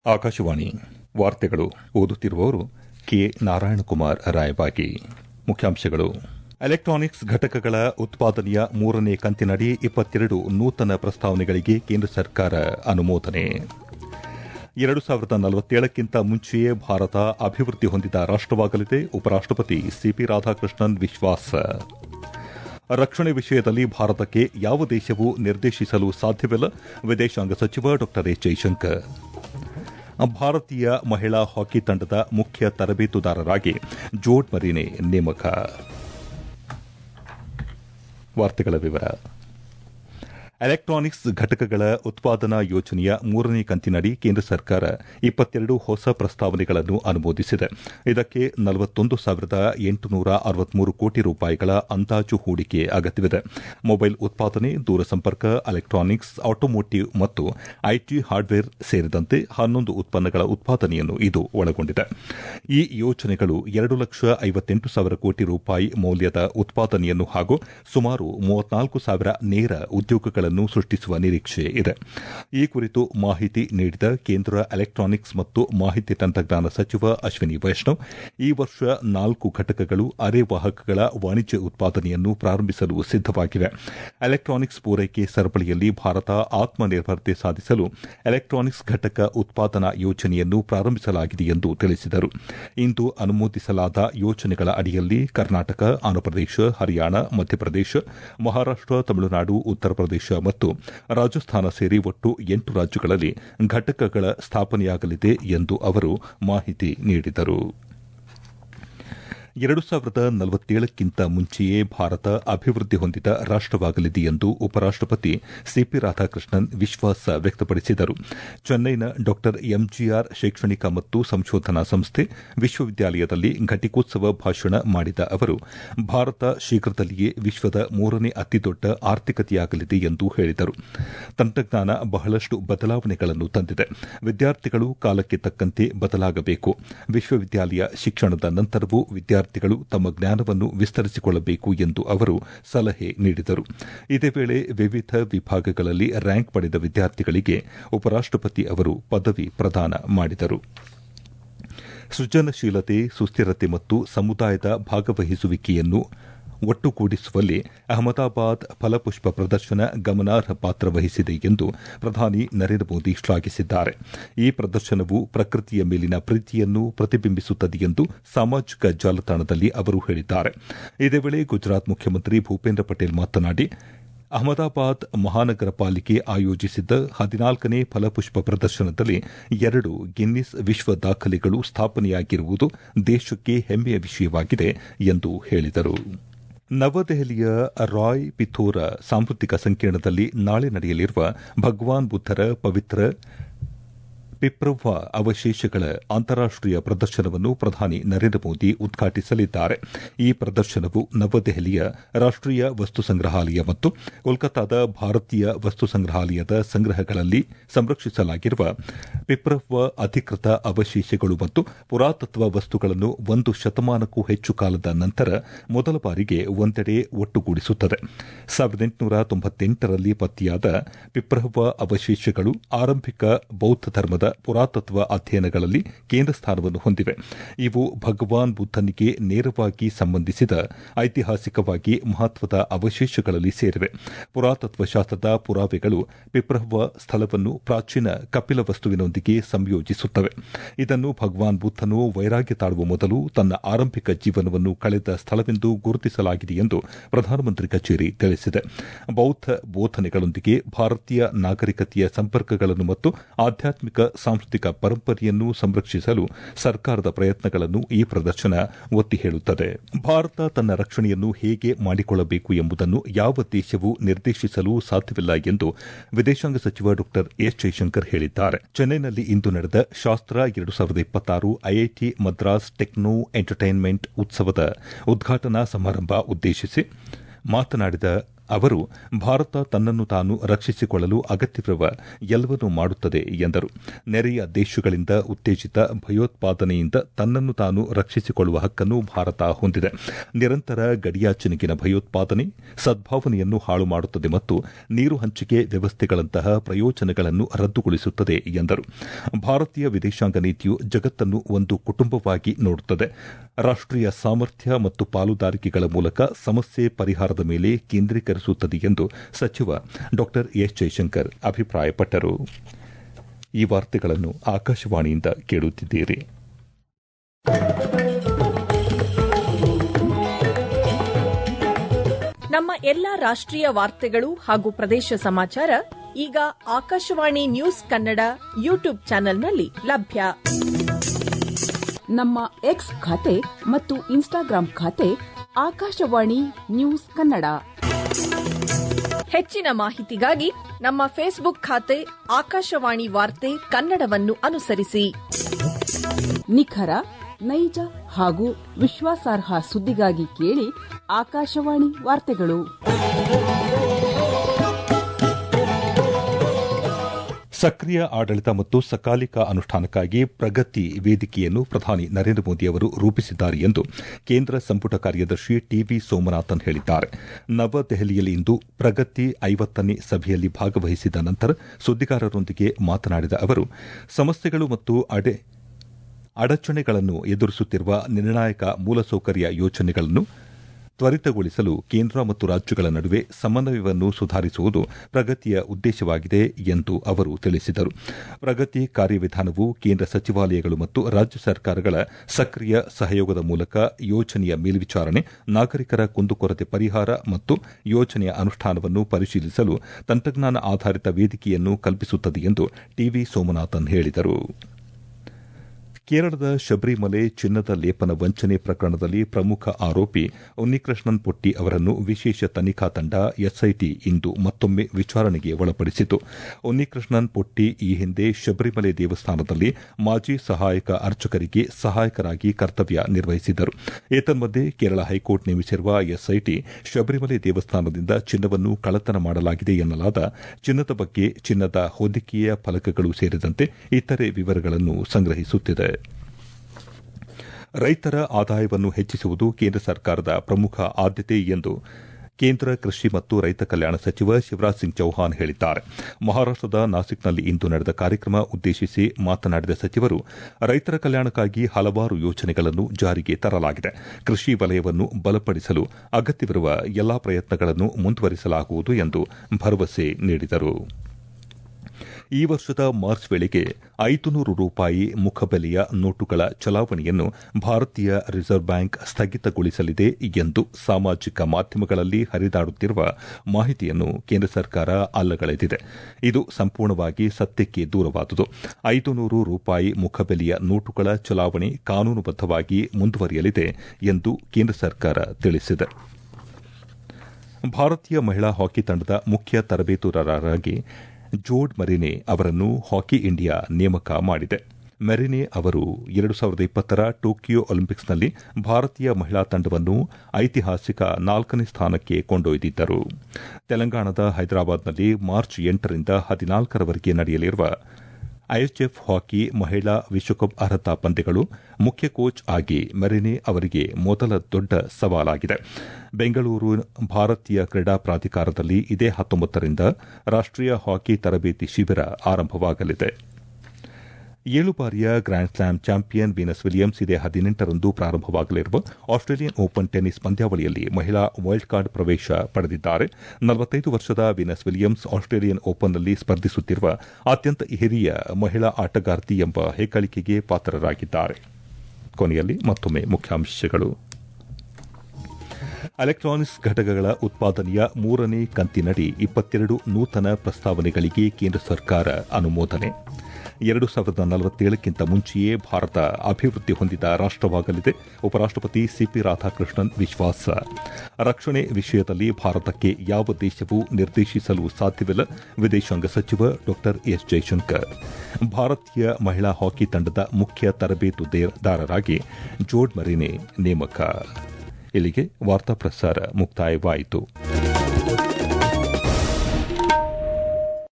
ಆಕಾಶವಾಣಿ ವಾರ್ತೆಗಳು ಓದುತ್ತಿರುವವರು ಕೆ ನಾರಾಯಣಕುಮಾರ್ ರಾಯಬಾಗಿ ಮುಖ್ಯಾಂಶಗಳು ಎಲೆಕ್ಟಾನಿಕ್ಸ್ ಘಟಕಗಳ ಉತ್ಪಾದನೆಯ ಮೂರನೇ ಕಂತಿನಡಿ ಇಪ್ಪತ್ತೆರಡು ನೂತನ ಪ್ರಸ್ತಾವನೆಗಳಿಗೆ ಕೇಂದ್ರ ಸರ್ಕಾರ ಅನುಮೋದನೆ ಎರಡು ಸಾವಿರದ ನಲವತ್ತೇಳಕ್ಕಿಂತ ಮುಂಚೆಯೇ ಭಾರತ ಅಭಿವೃದ್ಧಿ ಹೊಂದಿದ ರಾಷ್ಟವಾಗಲಿದೆ ಉಪರಾಷ್ಟಪತಿ ಸಿಪಿ ರಾಧಾಕೃಷ್ಣನ್ ವಿಶ್ವಾಸ ರಕ್ಷಣೆ ವಿಷಯದಲ್ಲಿ ಭಾರತಕ್ಕೆ ಯಾವ ದೇಶವೂ ನಿರ್ದೇಶಿಸಲು ಸಾಧ್ಯವಿಲ್ಲ ವಿದೇಶಾಂಗ ಸಚಿವ ಡಾ ಎಸ್ ಜೈಶಂಕರ್ ಭಾರತೀಯ ಮಹಿಳಾ ಹಾಕಿ ತಂಡದ ಮುಖ್ಯ ತರಬೇತುದಾರರಾಗಿ ಜೋಡ್ ಮರೀನೆ ನೇಮಕ ವಾರ್ತೆಗಳ ವಿವರ ಎಲೆಕ್ಟಾನಿಕ್ಸ್ ಘಟಕಗಳ ಉತ್ಪಾದನಾ ಯೋಜನೆಯ ಮೂರನೇ ಕಂತಿನಡಿ ಕೇಂದ್ರ ಸರ್ಕಾರ ಇಪ್ಪತ್ತೆರಡು ಹೊಸ ಪ್ರಸ್ತಾವನೆಗಳನ್ನು ಅನುಮೋದಿಸಿದೆ ಇದಕ್ಕೆ ನಲವತ್ತೊಂದು ಸಾವಿರದ ಎಂಟುನೂರ ಅರವತ್ಮೂರು ಕೋಟಿ ರೂಪಾಯಿಗಳ ಅಂದಾಜು ಹೂಡಿಕೆ ಅಗತ್ಯವಿದೆ ಮೊಬೈಲ್ ಉತ್ಪಾದನೆ ದೂರಸಂಪರ್ಕ ಎಲೆಕ್ಟಾನಿಕ್ಸ್ ಆಟೋಮೋಟಿವ್ ಮತ್ತು ಐಟಿ ಹಾರ್ಡ್ವೇರ್ ಸೇರಿದಂತೆ ಹನ್ನೊಂದು ಉತ್ಪನ್ನಗಳ ಉತ್ಪಾದನೆಯನ್ನು ಇದು ಒಳಗೊಂಡಿದೆ ಈ ಯೋಜನೆಗಳು ಎರಡು ಲಕ್ಷ ಐವತ್ತೆಂಟು ಸಾವಿರ ಕೋಟಿ ರೂಪಾಯಿ ಮೌಲ್ಯದ ಉತ್ಪಾದನೆಯನ್ನು ಹಾಗೂ ಸುಮಾರು ಮೂವತ್ನಾಲ್ಕು ಸಾವಿರ ನೇರ ಉದ್ಯೋಗಗಳನ್ನು ಸೃಷ್ಟಿಸುವ ನಿರೀಕ್ಷೆ ಇದೆ ಈ ಕುರಿತು ಮಾಹಿತಿ ನೀಡಿದ ಕೇಂದ್ರ ಎಲೆಕ್ಟಾನಿಕ್ಸ್ ಮತ್ತು ಮಾಹಿತಿ ತಂತ್ರಜ್ಞಾನ ಸಚಿವ ಅಶ್ವಿನಿ ವೈಷ್ಣವ್ ಈ ವರ್ಷ ನಾಲ್ಕು ಘಟಕಗಳು ಅರೆವಾಹಕಗಳ ವಾಣಿಜ್ಯ ಉತ್ಪಾದನೆಯನ್ನು ಪ್ರಾರಂಭಿಸಲು ಸಿದ್ದವಾಗಿವೆ ಎಲೆಕ್ಟಾನಿಕ್ಸ್ ಪೂರೈಕೆ ಸರಪಳಿಯಲ್ಲಿ ಭಾರತ ಆತ್ಮನಿರ್ಭರತೆ ಸಾಧಿಸಲು ಎಲೆಕ್ಟಾನಿಕ್ಸ್ ಘಟಕ ಉತ್ಪಾದನಾ ಯೋಜನೆಯನ್ನು ಪ್ರಾರಂಭಿಸಲಾಗಿದೆ ಎಂದು ತಿಳಿಸಿದರು ಇಂದು ಅನುಮೋದಿಸಲಾದ ಯೋಜನೆಗಳ ಅಡಿಯಲ್ಲಿ ಕರ್ನಾಟಕ ಆಂಧ್ರಪ್ರದೇಶ ಹರಿಯಾಣ ಮಧ್ಯಪ್ರದೇಶ ಮಹಾರಾಷ್ಟ ತಮಿಳುನಾಡು ಉತ್ತರ ಪ್ರದೇಶ ಮತ್ತು ರಾಜಸ್ಥಾನ ಸೇರಿ ಒಟ್ಟು ಎಂಟು ರಾಜ್ಯಗಳಲ್ಲಿ ಘಟಕಗಳ ಸ್ಥಾಪನೆಯಾಗಲಿದೆ ಎಂದು ಅವರು ಮಾಹಿತಿ ನೀಡಿದರು ಎರಡು ಸಾವಿರದ ನಲವತ್ತೇಳಕ್ಕಿಂತ ಮುಂಚೆಯೇ ಭಾರತ ಅಭಿವೃದ್ಧಿ ಹೊಂದಿದ ರಾಷ್ಟವಾಗಲಿದೆ ಎಂದು ಉಪರಾಷ್ಟಪತಿ ಸಿಪಿ ರಾಧಾಕೃಷ್ಣನ್ ವಿಶ್ವಾಸ ವ್ಯಕ್ತಪಡಿಸಿದರು ಚೆನ್ನೈನ ಡಾ ಎಂಜಿಆರ್ ಶೈಕ್ಷಣಿಕ ಮತ್ತು ಸಂಶೋಧನಾ ಸಂಸ್ಥೆ ವಿಶ್ವವಿದ್ಯಾಲಯದಲ್ಲಿ ಘಟಿಕೋತ್ಸವ ಭಾಷಣ ಮಾಡಿದ ಅವರು ಭಾರತ ಶೀಘ್ರದಲ್ಲಿಯೇ ವಿಶ್ವದ ಮೂರನೇ ಅತಿದೊಡ್ಡ ಆರ್ಥಿಕತೆಯಾಗಲಿದೆ ಎಂದು ಹೇಳಿದರು ತಂತ್ರಜ್ಞಾನ ಬಹಳಷ್ಟು ಬದಲಾವಣೆಗಳನ್ನು ತಂದಿದೆ ವಿದ್ಯಾರ್ಥಿಗಳು ಕಾಲಕ್ಕೆ ತಕ್ಕಂತೆ ಬದಲಾಗಬೇಕು ವಿಶ್ವವಿದ್ಯಾಲಯ ಶಿಕ್ಷಣದ ನಂತರವೂ ವಿದ್ಯಾರ್ಥಿಗಳು ತಮ್ಮ ಜ್ಞಾನವನ್ನು ವಿಸ್ತರಿಸಿಕೊಳ್ಳಬೇಕು ಎಂದು ಅವರು ಸಲಹೆ ನೀಡಿದರು ಇದೇ ವೇಳೆ ವಿವಿಧ ವಿಭಾಗಗಳಲ್ಲಿ ರ್ಯಾಂಕ್ ಪಡೆದ ವಿದ್ಯಾರ್ಥಿಗಳಿಗೆ ಉಪರಾಷ್ಟಪತಿ ಅವರು ಪದವಿ ಪ್ರದಾನ ಮಾಡಿದರು ಸೃಜನಶೀಲತೆ ಸುಸ್ಥಿರತೆ ಮತ್ತು ಸಮುದಾಯದ ಭಾಗವಹಿಸುವಿಕೆಯನ್ನು ಒಟ್ಟುಗೂಡಿಸುವಲ್ಲಿ ಅಹಮದಾಬಾದ್ ಫಲಪುಷ್ಪ ಪ್ರದರ್ಶನ ಗಮನಾರ್ಹ ಪಾತ್ರ ವಹಿಸಿದೆ ಎಂದು ಪ್ರಧಾನಿ ನರೇಂದ್ರ ಮೋದಿ ಶ್ಲಾಘಿಸಿದ್ದಾರೆ ಈ ಪ್ರದರ್ಶನವು ಪ್ರಕೃತಿಯ ಮೇಲಿನ ಪ್ರೀತಿಯನ್ನು ಪ್ರತಿಬಿಂಬಿಸುತ್ತದೆ ಎಂದು ಸಾಮಾಜಿಕ ಜಾಲತಾಣದಲ್ಲಿ ಅವರು ಹೇಳಿದ್ದಾರೆ ಇದೇ ವೇಳೆ ಗುಜರಾತ್ ಮುಖ್ಯಮಂತ್ರಿ ಭೂಪೇಂದ್ರ ಪಟೇಲ್ ಮಾತನಾಡಿ ಅಹಮದಾಬಾದ್ ಮಹಾನಗರ ಪಾಲಿಕೆ ಆಯೋಜಿಸಿದ್ದ ಹದಿನಾಲ್ಕನೇ ಫಲಪುಷ್ಪ ಪ್ರದರ್ಶನದಲ್ಲಿ ಎರಡು ಗಿನ್ನಿಸ್ ವಿಶ್ವ ದಾಖಲೆಗಳು ಸ್ಥಾಪನೆಯಾಗಿರುವುದು ದೇಶಕ್ಕೆ ಹೆಮ್ಮೆಯ ವಿಷಯವಾಗಿದೆ ಎಂದು ಹೇಳಿದರು ನವದೆಹಲಿಯ ರಾಯ್ ಪಿಥೋರ ಸಾಂಸ್ಕೃತಿಕ ಸಂಕೀರ್ಣದಲ್ಲಿ ನಾಳೆ ನಡೆಯಲಿರುವ ಭಗವಾನ್ ಬುದ್ದರ ಪವಿತ್ರ ಪಿಪ್ರವ್ವ ಅವಶೇಷಗಳ ಅಂತಾರಾಷ್ಟೀಯ ಪ್ರದರ್ಶನವನ್ನು ಪ್ರಧಾನಿ ನರೇಂದ್ರ ಮೋದಿ ಉದ್ಘಾಟಿಸಲಿದ್ದಾರೆ ಈ ಪ್ರದರ್ಶನವು ನವದೆಹಲಿಯ ರಾಷ್ಟೀಯ ವಸ್ತು ಸಂಗ್ರಹಾಲಯ ಮತ್ತು ಕೋಲ್ಕತಾದ ಭಾರತೀಯ ವಸ್ತು ಸಂಗ್ರಹಾಲಯದ ಸಂಗ್ರಹಗಳಲ್ಲಿ ಸಂರಕ್ಷಿಸಲಾಗಿರುವ ಪಿಪ್ರವ್ವ ಅಧಿಕೃತ ಅವಶೇಷಗಳು ಮತ್ತು ಪುರಾತತ್ವ ವಸ್ತುಗಳನ್ನು ಒಂದು ಶತಮಾನಕ್ಕೂ ಹೆಚ್ಚು ಕಾಲದ ನಂತರ ಮೊದಲ ಬಾರಿಗೆ ಒಂದೆಡೆ ಒಟ್ಟುಗೂಡಿಸುತ್ತದೆ ಸಾವಿರದ ಎಂಟುನೂರ ತೊಂಬತ್ತೆಂಟರಲ್ಲಿ ಪತ್ತೆಯಾದ ಪಿಪ್ರವ್ವ ಅವಶೇಷಗಳು ಆರಂಭಿಕ ಬೌದ್ಧ ಧರ್ಮದ ಪುರಾತತ್ವ ಅಧ್ಯಯನಗಳಲ್ಲಿ ಕೇಂದ್ರ ಸ್ಥಾನವನ್ನು ಹೊಂದಿವೆ ಇವು ಭಗವಾನ್ ಬುದ್ದನಿಗೆ ನೇರವಾಗಿ ಸಂಬಂಧಿಸಿದ ಐತಿಹಾಸಿಕವಾಗಿ ಮಹತ್ವದ ಅವಶೇಷಗಳಲ್ಲಿ ಸೇರಿವೆ ಪುರಾತತ್ವ ಶಾಸ್ತ್ರದ ಪುರಾವೆಗಳು ಪಿಪ್ರಹ್ವ ಸ್ಥಳವನ್ನು ಪ್ರಾಚೀನ ಕಪಿಲ ವಸ್ತುವಿನೊಂದಿಗೆ ಸಂಯೋಜಿಸುತ್ತವೆ ಇದನ್ನು ಭಗವಾನ್ ಬುದ್ದನು ವೈರಾಗ್ಯ ತಾಳುವ ಮೊದಲು ತನ್ನ ಆರಂಭಿಕ ಜೀವನವನ್ನು ಕಳೆದ ಸ್ಥಳವೆಂದು ಗುರುತಿಸಲಾಗಿದೆ ಎಂದು ಪ್ರಧಾನಮಂತ್ರಿ ಕಚೇರಿ ತಿಳಿಸಿದೆ ಬೌದ್ಧ ಬೋಧನೆಗಳೊಂದಿಗೆ ಭಾರತೀಯ ನಾಗರಿಕತೆಯ ಸಂಪರ್ಕಗಳನ್ನು ಮತ್ತು ಆಧ್ಯಾತ್ಮಿಕ ಸಾಂಸ್ಕೃತಿಕ ಪರಂಪರೆಯನ್ನು ಸಂರಕ್ಷಿಸಲು ಸರ್ಕಾರದ ಪ್ರಯತ್ನಗಳನ್ನು ಈ ಪ್ರದರ್ಶನ ಒತ್ತಿ ಹೇಳುತ್ತದೆ ಭಾರತ ತನ್ನ ರಕ್ಷಣೆಯನ್ನು ಹೇಗೆ ಮಾಡಿಕೊಳ್ಳಬೇಕು ಎಂಬುದನ್ನು ಯಾವ ದೇಶವೂ ನಿರ್ದೇಶಿಸಲು ಸಾಧ್ಯವಿಲ್ಲ ಎಂದು ವಿದೇಶಾಂಗ ಸಚಿವ ಡಾ ಎಸ್ ಜೈಶಂಕರ್ ಹೇಳಿದ್ದಾರೆ ಚೆನ್ನೈನಲ್ಲಿ ಇಂದು ನಡೆದ ಶಾಸ್ತ್ರ ಎರಡು ಸಾವಿರದ ಇಪ್ಪತ್ತಾರು ಐಐಟಿ ಮದ್ರಾಸ್ ಟೆಕ್ನೋ ಎಂಟರ್ಟೈನ್ಮೆಂಟ್ ಉತ್ಸವದ ಉದ್ಘಾಟನಾ ಸಮಾರಂಭ ಉದ್ದೇಶಿಸಿ ಮಾತನಾಡಿದ ಅವರು ಭಾರತ ತನ್ನನ್ನು ತಾನು ರಕ್ಷಿಸಿಕೊಳ್ಳಲು ಅಗತ್ಯವಿರುವ ಎಲ್ಲವನ್ನೂ ಮಾಡುತ್ತದೆ ಎಂದರು ನೆರೆಯ ದೇಶಗಳಿಂದ ಉತ್ತೇಜಿತ ಭಯೋತ್ಪಾದನೆಯಿಂದ ತನ್ನನ್ನು ತಾನು ರಕ್ಷಿಸಿಕೊಳ್ಳುವ ಹಕ್ಕನ್ನು ಭಾರತ ಹೊಂದಿದೆ ನಿರಂತರ ಗಡಿಯಾಚೆಗಿನ ಭಯೋತ್ಪಾದನೆ ಸದ್ಭಾವನೆಯನ್ನು ಹಾಳು ಮಾಡುತ್ತದೆ ಮತ್ತು ನೀರು ಹಂಚಿಕೆ ವ್ಯವಸ್ಥೆಗಳಂತಹ ಪ್ರಯೋಜನಗಳನ್ನು ರದ್ದುಗೊಳಿಸುತ್ತದೆ ಎಂದರು ಭಾರತೀಯ ವಿದೇಶಾಂಗ ನೀತಿಯು ಜಗತ್ತನ್ನು ಒಂದು ಕುಟುಂಬವಾಗಿ ನೋಡುತ್ತದೆ ರಾಷ್ಟೀಯ ಸಾಮರ್ಥ್ಯ ಮತ್ತು ಪಾಲುದಾರಿಕೆಗಳ ಮೂಲಕ ಸಮಸ್ಯೆ ಪರಿಹಾರದ ಮೇಲೆ ಕೇಂದ್ರೀಕರಿಸುತ್ತದೆ ಎಂದು ಸಚಿವ ಡಾ ಎಸ್ ಜೈಶಂಕರ್ ಅಭಿಪ್ರಾಯಪಟ್ಟರು ಈ ವಾರ್ತೆಗಳನ್ನು ಆಕಾಶವಾಣಿಯಿಂದ ಕೇಳುತ್ತಿದ್ದೀರಿ ನಮ್ಮ ಎಲ್ಲಾ ರಾಷ್ಟ್ರೀಯ ವಾರ್ತೆಗಳು ಹಾಗೂ ಪ್ರದೇಶ ಸಮಾಚಾರ ಈಗ ಆಕಾಶವಾಣಿ ನ್ಯೂಸ್ ಕನ್ನಡ ಯೂಟ್ಯೂಬ್ ಚಾನೆಲ್ನಲ್ಲಿ ಲಭ್ಯ ನಮ್ಮ ಎಕ್ಸ್ ಖಾತೆ ಮತ್ತು ಇನ್ಸ್ಟಾಗ್ರಾಂ ಖಾತೆ ಆಕಾಶವಾಣಿ ನ್ಯೂಸ್ ಕನ್ನಡ ಹೆಚ್ಚಿನ ಮಾಹಿತಿಗಾಗಿ ನಮ್ಮ ಫೇಸ್ಬುಕ್ ಖಾತೆ ಆಕಾಶವಾಣಿ ವಾರ್ತೆ ಕನ್ನಡವನ್ನು ಅನುಸರಿಸಿ ನಿಖರ ನೈಜ ಹಾಗೂ ವಿಶ್ವಾಸಾರ್ಹ ಸುದ್ದಿಗಾಗಿ ಕೇಳಿ ಆಕಾಶವಾಣಿ ವಾರ್ತೆಗಳು ಸಕ್ರಿಯ ಆಡಳಿತ ಮತ್ತು ಸಕಾಲಿಕ ಅನುಷ್ಠಾನಕ್ಕಾಗಿ ಪ್ರಗತಿ ವೇದಿಕೆಯನ್ನು ಪ್ರಧಾನಿ ನರೇಂದ್ರ ಮೋದಿ ಅವರು ರೂಪಿಸಿದ್ದಾರೆ ಎಂದು ಕೇಂದ್ರ ಸಂಪುಟ ಕಾರ್ಯದರ್ಶಿ ಟಿವಿ ಸೋಮನಾಥನ್ ಹೇಳಿದ್ದಾರೆ ನವದೆಹಲಿಯಲ್ಲಿಂದು ಪ್ರಗತಿ ಐವತ್ತನೇ ಸಭೆಯಲ್ಲಿ ಭಾಗವಹಿಸಿದ ನಂತರ ಸುದ್ದಿಗಾರರೊಂದಿಗೆ ಮಾತನಾಡಿದ ಅವರು ಸಮಸ್ಯೆಗಳು ಮತ್ತು ಅಡೆ ಅಡಚಣೆಗಳನ್ನು ಎದುರಿಸುತ್ತಿರುವ ನಿರ್ಣಾಯಕ ಮೂಲಸೌಕರ್ಯ ಯೋಜನೆಗಳನ್ನು ತ್ವರಿತಗೊಳಿಸಲು ಕೇಂದ್ರ ಮತ್ತು ರಾಜ್ಯಗಳ ನಡುವೆ ಸಮನ್ವಯವನ್ನು ಸುಧಾರಿಸುವುದು ಪ್ರಗತಿಯ ಉದ್ದೇಶವಾಗಿದೆ ಎಂದು ಅವರು ತಿಳಿಸಿದರು ಪ್ರಗತಿ ಕಾರ್ಯವಿಧಾನವು ಕೇಂದ್ರ ಸಚಿವಾಲಯಗಳು ಮತ್ತು ರಾಜ್ಯ ಸರ್ಕಾರಗಳ ಸಕ್ರಿಯ ಸಹಯೋಗದ ಮೂಲಕ ಯೋಜನೆಯ ಮೇಲ್ವಿಚಾರಣೆ ನಾಗರಿಕರ ಕುಂದುಕೊರತೆ ಪರಿಹಾರ ಮತ್ತು ಯೋಜನೆಯ ಅನುಷ್ಠಾನವನ್ನು ಪರಿಶೀಲಿಸಲು ತಂತ್ರಜ್ಞಾನ ಆಧಾರಿತ ವೇದಿಕೆಯನ್ನು ಕಲ್ಪಿಸುತ್ತದೆ ಎಂದು ಟಿವಿ ಸೋಮನಾಥನ್ ಹೇಳಿದರು ಕೇರಳದ ಶಬರಿಮಲೆ ಚಿನ್ನದ ಲೇಪನ ವಂಚನೆ ಪ್ರಕರಣದಲ್ಲಿ ಪ್ರಮುಖ ಆರೋಪಿ ಉನ್ನಿಕೃಷ್ಣನ್ ಪೊಟ್ಟಿ ಅವರನ್ನು ವಿಶೇಷ ತನಿಖಾ ತಂಡ ಎಸ್ಐಟಿ ಇಂದು ಮತ್ತೊಮ್ಮೆ ವಿಚಾರಣೆಗೆ ಒಳಪಡಿಸಿತು ಉನ್ನಿಕೃಷ್ಣನ್ ಪೊಟ್ಟಿ ಈ ಹಿಂದೆ ಶಬರಿಮಲೆ ದೇವಸ್ಥಾನದಲ್ಲಿ ಮಾಜಿ ಸಹಾಯಕ ಅರ್ಚಕರಿಗೆ ಸಹಾಯಕರಾಗಿ ಕರ್ತವ್ಯ ನಿರ್ವಹಿಸಿದ್ದರು ಏತನ್ಮಧ್ಯೆ ಕೇರಳ ಹೈಕೋರ್ಟ್ ನೇಮಿಸಿರುವ ಎಸ್ಐಟಿ ಶಬರಿಮಲೆ ದೇವಸ್ಥಾನದಿಂದ ಚಿನ್ನವನ್ನು ಕಳ್ಳತನ ಮಾಡಲಾಗಿದೆ ಎನ್ನಲಾದ ಚಿನ್ನದ ಬಗ್ಗೆ ಚಿನ್ನದ ಹೊದಿಕೆಯ ಫಲಕಗಳು ಸೇರಿದಂತೆ ಇತರೆ ವಿವರಗಳನ್ನು ಸಂಗ್ರಹಿಸುತ್ತಿದೆ ರೈತರ ಆದಾಯವನ್ನು ಹೆಚ್ಚಿಸುವುದು ಕೇಂದ್ರ ಸರ್ಕಾರದ ಪ್ರಮುಖ ಆದ್ಯತೆ ಎಂದು ಕೇಂದ್ರ ಕೃಷಿ ಮತ್ತು ರೈತ ಕಲ್ಯಾಣ ಸಚಿವ ಶಿವರಾಜ್ ಸಿಂಗ್ ಚೌಹಾಣ್ ಹೇಳಿದ್ದಾರೆ ಮಹಾರಾಷ್ಟದ ನಾಸಿಕ್ನಲ್ಲಿ ಇಂದು ನಡೆದ ಕಾರ್ಯಕ್ರಮ ಉದ್ದೇಶಿಸಿ ಮಾತನಾಡಿದ ಸಚಿವರು ರೈತರ ಕಲ್ಯಾಣಕ್ಕಾಗಿ ಹಲವಾರು ಯೋಜನೆಗಳನ್ನು ಜಾರಿಗೆ ತರಲಾಗಿದೆ ಕೃಷಿ ವಲಯವನ್ನು ಬಲಪಡಿಸಲು ಅಗತ್ಯವಿರುವ ಎಲ್ಲಾ ಪ್ರಯತ್ನಗಳನ್ನು ಮುಂದುವರಿಸಲಾಗುವುದು ಎಂದು ಭರವಸೆ ನೀಡಿದರು ಈ ವರ್ಷದ ಮಾರ್ಚ್ ವೇಳೆಗೆ ಐದು ನೂರು ರೂಪಾಯಿ ಮುಖಬೆಲೆಯ ನೋಟುಗಳ ಚಲಾವಣೆಯನ್ನು ಭಾರತೀಯ ರಿಸರ್ವ್ ಬ್ಯಾಂಕ್ ಸ್ಥಗಿತಗೊಳಿಸಲಿದೆ ಎಂದು ಸಾಮಾಜಿಕ ಮಾಧ್ಯಮಗಳಲ್ಲಿ ಹರಿದಾಡುತ್ತಿರುವ ಮಾಹಿತಿಯನ್ನು ಕೇಂದ್ರ ಸರ್ಕಾರ ಅಲ್ಲಗಳೆದಿದೆ ಇದು ಸಂಪೂರ್ಣವಾಗಿ ಸತ್ಯಕ್ಕೆ ದೂರವಾದುದು ಐದು ನೂರು ರೂಪಾಯಿ ಮುಖಬೆಲೆಯ ನೋಟುಗಳ ಚಲಾವಣೆ ಕಾನೂನುಬದ್ದವಾಗಿ ಮುಂದುವರಿಯಲಿದೆ ಎಂದು ಕೇಂದ್ರ ಸರ್ಕಾರ ತಿಳಿಸಿದೆ ಭಾರತೀಯ ಮಹಿಳಾ ಹಾಕಿ ತಂಡದ ಮುಖ್ಯ ತರಬೇತುದಾರರಾಗಿ ಜೋಡ್ ಮರಿನೆ ಅವರನ್ನು ಹಾಕಿ ಇಂಡಿಯಾ ನೇಮಕ ಮಾಡಿದೆ ಮೆರಿನೆ ಅವರು ಎರಡು ಸಾವಿರದ ಇಪ್ಪತ್ತರ ಟೋಕಿಯೋ ಒಲಿಂಪಿಕ್ಸ್ನಲ್ಲಿ ಭಾರತೀಯ ಮಹಿಳಾ ತಂಡವನ್ನು ಐತಿಹಾಸಿಕ ನಾಲ್ಕನೇ ಸ್ಥಾನಕ್ಕೆ ಕೊಂಡೊಯ್ದಿದ್ದರು ತೆಲಂಗಾಣದ ಹೈದರಾಬಾದ್ನಲ್ಲಿ ಮಾರ್ಚ್ ಎಂಟರಿಂದ ಹದಿನಾಲ್ಕರವರೆಗೆ ನಡೆಯಲಿರುವ ಐಎಚ್ಎಫ್ ಹಾಕಿ ಮಹಿಳಾ ವಿಶ್ವಕಪ್ ಅರ್ಹತಾ ಪಂದ್ಯಗಳು ಮುಖ್ಯ ಕೋಚ್ ಆಗಿ ಮೆರಿನೆ ಅವರಿಗೆ ಮೊದಲ ದೊಡ್ಡ ಸವಾಲಾಗಿದೆ ಬೆಂಗಳೂರು ಭಾರತೀಯ ಕ್ರೀಡಾ ಪ್ರಾಧಿಕಾರದಲ್ಲಿ ಇದೇ ಹತ್ತೊಂಬತ್ತರಿಂದ ರಾಷ್ಟೀಯ ಹಾಕಿ ತರಬೇತಿ ಶಿಬಿರ ಆರಂಭವಾಗಲಿದೆ ಏಳು ಬಾರಿಯ grand slam champion Venus Williams ಇದೇ ಹದಿನೆಂಟರಂದು ಪ್ರಾರಂಭವಾಗಲಿರುವ ಆಸ್ಟ್ರೇಲಿಯನ್ ಓಪನ್ ಟೆನ್ನಿಸ್ ಪಂದ್ಯಾವಳಿಯಲ್ಲಿ ಮಹಿಳಾ ವೈಲ್ಡ್ ಕಾರ್ಡ್ ಪ್ರವೇಶ ಪಡೆದಿದ್ದಾರೆ ನಲವತ್ತೈದು ವರ್ಷದ ವೀನಸ್ ವಿಲಿಯಮ್ಸ್ ಆಸ್ಟ್ರೇಲಿಯನ್ ಓಪನ್ನಲ್ಲಿ ಸ್ಪರ್ಧಿಸುತ್ತಿರುವ ಅತ್ಯಂತ ಹಿರಿಯ ಮಹಿಳಾ ಆಟಗಾರ್ತಿ ಎಂಬ ಹೆಗ್ಗಳಿಕೆಗೆ ಪಾತ್ರರಾಗಿದ್ದಾರೆ ಕೊನೆಯಲ್ಲಿ ಮತ್ತೊಮ್ಮೆ ಮುಖ್ಯಾಂಶಗಳು ಎಲೆಕ್ಟ್ರಾನಿಕ್ಸ್ ಘಟಕಗಳ ಉತ್ಪಾದನೆಯ ಮೂರನೇ ಕಂತಿನಡಿ ಇಪ್ಪತ್ತೆರಡು ನೂತನ ಪ್ರಸ್ತಾವನೆಗಳಿಗೆ ಕೇಂದ್ರ ಸರ್ಕಾರ ಅನುಮೋದನೆ ಎರಡು ಸಾವಿರದ ನಲವತ್ತೇಳಕ್ಕಿಂತ ಮುಂಚೆಯೇ ಭಾರತ ಅಭಿವೃದ್ಧಿ ಹೊಂದಿದ ರಾಷ್ಟವಾಗಲಿದೆ ಉಪರಾಷ್ಟಪತಿ ಸಿಪಿ ರಾಧಾಕೃಷ್ಣನ್ ವಿಶ್ವಾಸ ರಕ್ಷಣೆ ವಿಷಯದಲ್ಲಿ ಭಾರತಕ್ಕೆ ಯಾವ ದೇಶವೂ ನಿರ್ದೇಶಿಸಲು ಸಾಧ್ಯವಿಲ್ಲ ವಿದೇಶಾಂಗ ಸಚಿವ ಡಾ ಎಸ್ ಜೈಶಂಕರ್ ಭಾರತೀಯ ಮಹಿಳಾ ಹಾಕಿ ತಂಡದ ಮುಖ್ಯ ತರಬೇತುದಾರರಾಗಿ ಜೋಡ್ ಮರಿನೆ ನೇಮಕ ಇಲ್ಲಿಗೆ ವಾರ್ತಾ ಪ್ರಸಾರ ಮುಕ್ತಾಯವಾಯಿತು